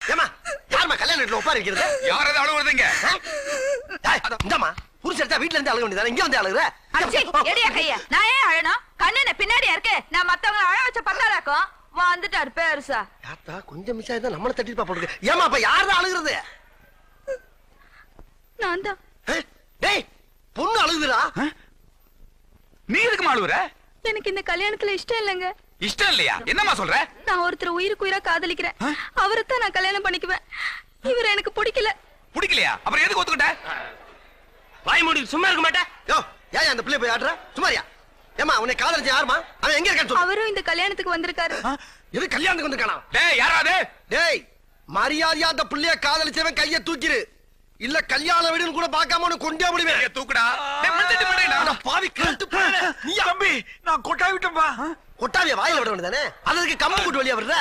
ஏமா யாரும்மா கல்யாண வீட்டுல ஒப்பா இருக்கிறது யாராவது அழுவுறதுங்க இந்தம்மா புருஷன் எடுத்தா வீட்டுல இருந்து அழுக வேண்டியதானே இங்க வந்து அழுகுற அச்சி எடியா கைய நான் ஏன் அழணும் கண்ணு பின்னாடியா இருக்கு நான் மத்தவங்க அழ வச்ச பத்தாதாக்கும் வந்துட்டாரு பேருசா யாத்தா கொஞ்சம் மிஸ் ஆயிருந்தா நம்மள தட்டிப்பா போட்டுருக்கு ஏமா அப்ப யாருதான் அழுகுறது நான் தான் ஏ, டேய் பொண்ணு அழுகுறா நீ எதுக்கு அழுவுற எனக்கு இந்த கல்யாணத்துல இஷ்டம் இல்லைங்க இஷ்டம் இல்லையா என்னம்மா சொல்ற நான் ஒருத்தர் உயிருக்கு உயிரா காதலிக்கிறேன் அவரை தான் நான் கல்யாணம் பண்ணிக்குவேன் இவர் எனக்கு பிடிக்கல பிடிக்கலையா அப்புறம் எதுக்கு ஒத்துக்கிட்ட வாய் மூடி சும்மா இருக்க மாட்டே யோ ஏன் அந்த பிள்ளை போய் ஆடுற சும்மாரியா ஏமா உன்னை காதலிச்சு யாருமா அவன் எங்க இருக்கான்னு சொல்லு அவரும் இந்த கல்யாணத்துக்கு வந்திருக்காரு எது கல்யாணத்துக்கு வந்திருக்கானா டேய் யாராவது டேய் மரியாதையா அந்த பிள்ளைய காதலிச்சவன் கைய தூக்கிரு இல்ல கல்யாண வீடுன்னு கூட பார்க்காம உன்னை கொண்டே முடிவேன் கையை தூக்குடா டேய் மண்டிட்டு போடா பாவி கழுத்து போன. நீயா தம்பி நான் கொட்டா விட்டேன்பா கொட்டாவிய வாயில விட வேண்டியதானே அதுக்கு கம்பு கூட்டு வழியா விடுற